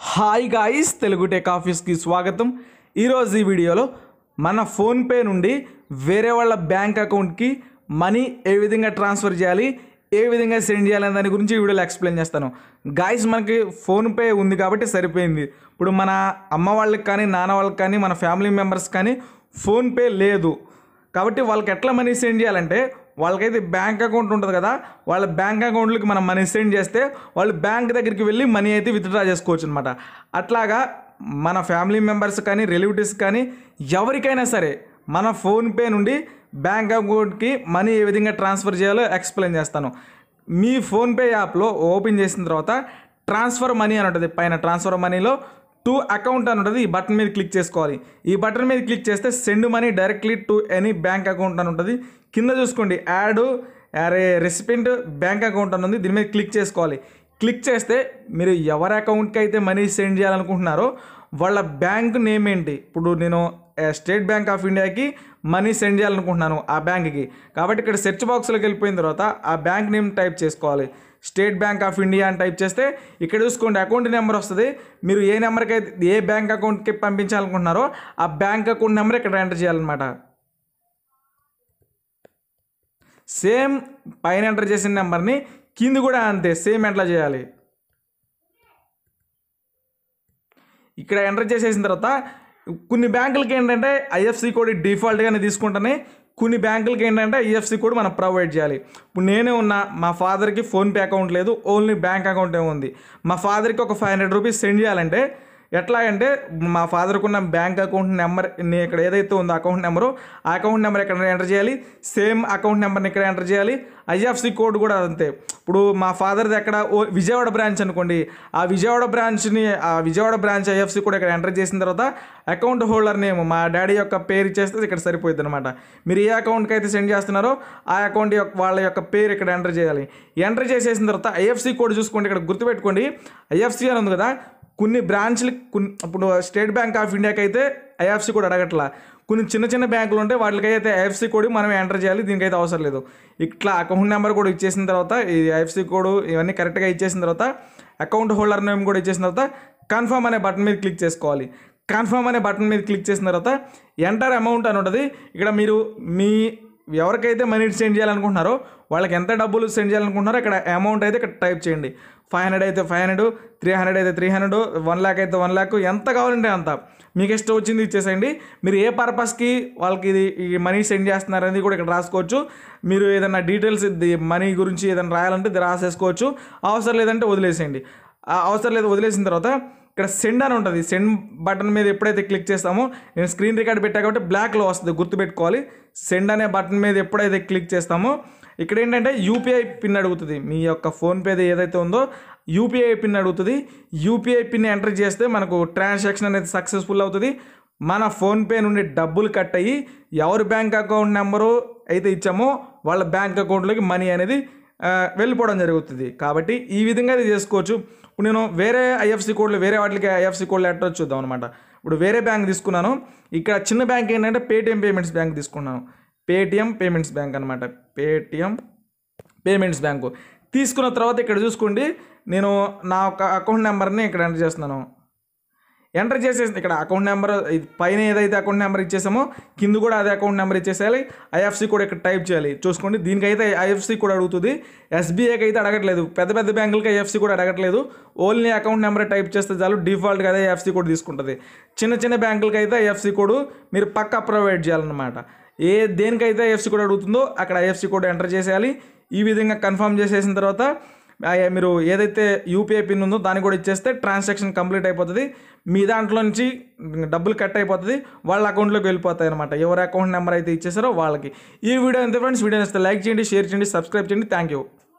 hi guys Telugu tech ఆఫీస్కి స్వాగతం ఈరోజు ఈ వీడియోలో మన ఫోన్పే నుండి వేరే వాళ్ళ బ్యాంక్ అకౌంట్కి మనీ ఏ విధంగా ట్రాన్స్ఫర్ చేయాలి ఏ విధంగా సెండ్ చేయాలి అనే దాని గురించి ఈ వీడియోలో ఎక్స్ప్లెయిన్ చేస్తాను గాయస్ మనకి ఫోన్పే ఉంది కాబట్టి సరిపోయింది ఇప్పుడు మన అమ్మ వాళ్ళకి కానీ నాన్న వాళ్ళకి కానీ మన ఫ్యామిలీ మెంబర్స్ కానీ ఫోన్పే లేదు కాబట్టి వాళ్ళకి ఎట్లా మనీ సెండ్ చేయాలంటే వాళ్ళకైతే బ్యాంక్ అకౌంట్ ఉంటుంది కదా వాళ్ళ బ్యాంక్ అకౌంట్లకి మనం మనీ సెండ్ చేస్తే వాళ్ళు బ్యాంక్ దగ్గరికి వెళ్ళి మనీ అయితే విత్డ్రా చేసుకోవచ్చు అనమాట అట్లాగా మన ఫ్యామిలీ మెంబర్స్ కానీ రిలేటివ్స్ కానీ ఎవరికైనా సరే మన ఫోన్పే నుండి బ్యాంక్ అకౌంట్కి మనీ ఏ విధంగా ట్రాన్స్ఫర్ చేయాలో ఎక్స్ప్లెయిన్ చేస్తాను మీ ఫోన్పే యాప్లో ఓపెన్ చేసిన తర్వాత ట్రాన్స్ఫర్ మనీ అని ఉంటుంది పైన ట్రాన్స్ఫర్ మనీలో టు అకౌంట్ అని ఉంటుంది ఈ బటన్ మీద క్లిక్ చేసుకోవాలి ఈ బటన్ మీద క్లిక్ చేస్తే send money directly to any bank account అని ఉంటుంది కింద చూసుకోండి యాడ్ అరే రెసిపెంట్ బ్యాంక్ అకౌంట్ అని ఉంది దీని మీద క్లిక్ చేసుకోవాలి క్లిక్ చేస్తే మీరు ఎవరి అకౌంట్కి అయితే మనీ సెండ్ చేయాలనుకుంటున్నారో వాళ్ళ బ్యాంక్ నేమ్ ఏంటి ఇప్పుడు నేను ఆ, స్టేట్ బ్యాంక్ ఆఫ్ ఇండియాకి మనీ సెండ్ చేయాలనుకుంటున్నాను ఆ బ్యాంక్కి కాబట్టి ఇక్కడ సెర్చ్ బాక్స్లోకి వెళ్ళిపోయిన తర్వాత ఆ బ్యాంక్ నేమ్ టైప్ చేసుకోవాలి స్టేట్ బ్యాంక్ ఆఫ్ ఇండియా అని టైప్ చేస్తే ఇక్కడ చూసుకోండి అకౌంట్ నెంబర్ వస్తుంది మీరు ఏ నెంబర్కి అయితే ఏ బ్యాంక్ అకౌంట్కి పంపించాలనుకుంటున్నారో ఆ బ్యాంక్ అకౌంట్ నెంబర్ ఇక్కడ ఎంటర్ చేయాలన్నమాట సేమ్ పైన ఎంటర్ చేసిన నెంబర్ని కింది కూడా అంతే సేమ్ ఎట్లా చేయాలి ఇక్కడ ఎంటర్ చేసేసిన తర్వాత కొన్ని బ్యాంకులకి ఏంటంటే ఐఎఫ్సి కోడ్ డిఫాల్ట్గానే తీసుకుంటానే కొన్ని బ్యాంకులకి ఏంటంటే ఐఎఫ్సి కోడ్ మనం ప్రొవైడ్ చేయాలి ఇప్పుడు నేనే ఉన్నా మా ఫాదర్కి ఫోన్పే అకౌంట్ లేదు ఓన్లీ బ్యాంక్ అకౌంట్ ఉంది మా ఫాదర్కి ఒక ఫైవ్ హండ్రెడ్ రూపీస్ సెండ్ చేయాలంటే ఎట్లా అంటే మా ఫాదర్కి ఉన్న బ్యాంక్ అకౌంట్ నెంబర్ ఇక్కడ ఏదైతే ఉందో అకౌంట్ నెంబరు ఆ అకౌంట్ నెంబర్ ఇక్కడ ఎంటర్ చేయాలి సేమ్ అకౌంట్ నెంబర్ని ఇక్కడ ఎంటర్ చేయాలి ఐఎఫ్సి కోడ్ కూడా అంతే ఇప్పుడు మా ఫాదర్ది ఎక్కడ ఓ విజయవాడ బ్రాంచ్ అనుకోండి ఆ విజయవాడ బ్రాంచ్ని ఆ విజయవాడ బ్రాంచ్ ఐఎఫ్సి కూడా ఇక్కడ ఎంటర్ చేసిన తర్వాత అకౌంట్ హోల్డర్ నేమ్ మా డాడీ యొక్క పేరు ఇచ్చేస్తే ఇక్కడ సరిపోతుంది అనమాట మీరు ఏ అకౌంట్కి అయితే సెండ్ చేస్తున్నారో ఆ అకౌంట్ యొక్క వాళ్ళ యొక్క పేరు ఇక్కడ ఎంటర్ చేయాలి ఎంటర్ చేసేసిన తర్వాత ఐఎఫ్సి కోడ్ చూసుకోండి ఇక్కడ గుర్తుపెట్టుకోండి ఐఎఫ్సి అని ఉంది కదా కొన్ని బ్రాంచ్లు కొన్ని ఇప్పుడు స్టేట్ బ్యాంక్ ఆఫ్ ఇండియాకి అయితే ఐఎఫ్సి కోడ్ అడగట్లా కొన్ని చిన్న చిన్న బ్యాంకులు ఉంటే వాటికి అయితే ఐఎఫ్సి కోడ్ మనం ఎంటర్ చేయాలి దీనికైతే అవసరం లేదు ఇట్లా అకౌంట్ నెంబర్ కూడా ఇచ్చేసిన తర్వాత ఈ ఐఎఫ్సి కోడ్ ఇవన్నీ కరెక్ట్గా ఇచ్చేసిన తర్వాత అకౌంట్ హోల్డర్ నేమ్ కూడా ఇచ్చేసిన తర్వాత కన్ఫర్మ్ అనే బటన్ మీద క్లిక్ చేసుకోవాలి కన్ఫర్మ్ అనే బటన్ మీద క్లిక్ చేసిన తర్వాత ఎంటర్ అమౌంట్ అని ఉంటుంది ఇక్కడ మీరు మీ ఎవరికైతే మనీ సెండ్ చేయాలనుకుంటున్నారో వాళ్ళకి ఎంత డబ్బులు సెండ్ చేయాలనుకుంటున్నారో ఇక్కడ అమౌంట్ అయితే ఇక్కడ టైప్ చేయండి ఫైవ్ హండ్రెడ్ అయితే ఫైవ్ హండ్రెడ్ త్రీ హండ్రెడ్ అయితే త్రీ హండ్రెడ్ వన్ ల్యాక్ అయితే వన్ ల్యాక్ ఎంత కావాలంటే అంత మీకు ఇష్టం వచ్చింది ఇచ్చేసేయండి మీరు ఏ పర్పస్కి వాళ్ళకి ఇది ఈ మనీ సెండ్ చేస్తున్నారనేది కూడా ఇక్కడ రాసుకోవచ్చు మీరు ఏదైనా డీటెయిల్స్ మనీ గురించి ఏదైనా రాయాలంటే ఇది రాసేసుకోవచ్చు అవసరం లేదంటే వదిలేసేయండి ఆ అవసరం లేదు వదిలేసిన తర్వాత ఇక్కడ సెండ్ అని ఉంటుంది సెండ్ బటన్ మీద ఎప్పుడైతే క్లిక్ చేస్తామో నేను స్క్రీన్ రికార్డ్ పెట్టా కాబట్టి బ్లాక్లో వస్తుంది గుర్తుపెట్టుకోవాలి సెండ్ అనే బటన్ మీద ఎప్పుడైతే క్లిక్ చేస్తామో ఇక్కడ ఏంటంటే యూపీఐ పిన్ అడుగుతుంది మీ యొక్క ఫోన్పేది ఏదైతే ఉందో యూపీఐ పిన్ అడుగుతుంది యూపీఐ పిన్ ఎంటర్ చేస్తే మనకు ట్రాన్సాక్షన్ అనేది సక్సెస్ఫుల్ అవుతుంది మన ఫోన్పే నుండి డబ్బులు కట్ అయ్యి ఎవరి బ్యాంక్ అకౌంట్ నెంబరు అయితే ఇచ్చామో వాళ్ళ బ్యాంక్ అకౌంట్లోకి మనీ అనేది ఆ, వెళ్ళిపోవడం జరుగుతుంది కాబట్టి ఈ విధంగా ఇది చేసుకోవచ్చు ఇప్పుడు నేను వేరే ఐఎఫ్సి కోడ్లు వేరే వాటికి ఐఎఫ్సి కోడ్లు ఎట్లా చూద్దాం అనమాట ఇప్పుడు వేరే బ్యాంక్ తీసుకున్నాను ఇక్కడ చిన్న బ్యాంక్ ఏంటంటే పేటిఎం పేమెంట్స్ బ్యాంక్ తీసుకున్నాను పేటిఎం పేమెంట్స్ బ్యాంక్ అనమాట పేటిఎం పేమెంట్స్ బ్యాంకు తీసుకున్న తర్వాత ఇక్కడ చూసుకోండి నేను నా ఒక అకౌంట్ నెంబర్ని ఇక్కడ ఎంటర్ చేస్తున్నాను ఎంటర్ చేసేసి ఇక్కడ అకౌంట్ నెంబర్ ఇది పైన ఏదైతే అకౌంట్ నెంబర్ ఇచ్చేసామో కింద కూడా అదే అకౌంట్ నెంబర్ ఇచ్చేసేయాలి ఐఎఫ్సి కూడా ఇక్కడ టైప్ చేయాలి చూసుకోండి దీనికైతే ఐఎఫ్సి కూడా అడుగుతుంది ఎస్బీఐకి అయితే అడగట్లేదు పెద్ద పెద్ద బ్యాంకులకి ఐఎఫ్సి కూడా అడగట్లేదు ఓన్లీ అకౌంట్ నెంబర్ టైప్ చేస్తే చాలు డిఫాల్ట్గా అదే ఐఎఫ్సి కోడ్ తీసుకుంటుంది చిన్న చిన్న బ్యాంకులకి అయితే ఐఎఫ్సి కోడ్ మీరు పక్కా ప్రొవైడ్ చేయాలన్నమాట ఏ దేనికైతే ఐఎఫ్సి కోడ్ అడుగుతుందో అక్కడ ఐఎఫ్సి కోడ్ ఎంటర్ చేసేయాలి ఈ విధంగా కన్ఫర్మ్ చేసేసిన తర్వాత ఆ, మీరు ఏదైతే యూపీఐ పిన్ ఉందో దాన్ని కూడా ఇచ్చేస్తే ట్రాన్సాక్షన్ కంప్లీట్ అయిపోతుంది మీ దాంట్లో నుంచి డబ్బులు కట్ అయిపోతుంది వాళ్ళ అకౌంట్లోకి వెళ్ళిపోతాయి అనమాట ఎవరి అకౌంట్ నెంబర్ అయితే ఇచ్చేసారో వాళ్ళకి ఈ వీడియో ఎంత ఫ్రెండ్స్ వీడియో ఇస్తే లైక్ చేయండి షేర్ చేయండి సబ్స్క్రైబ్ చేయండి థ్యాంక్ యూ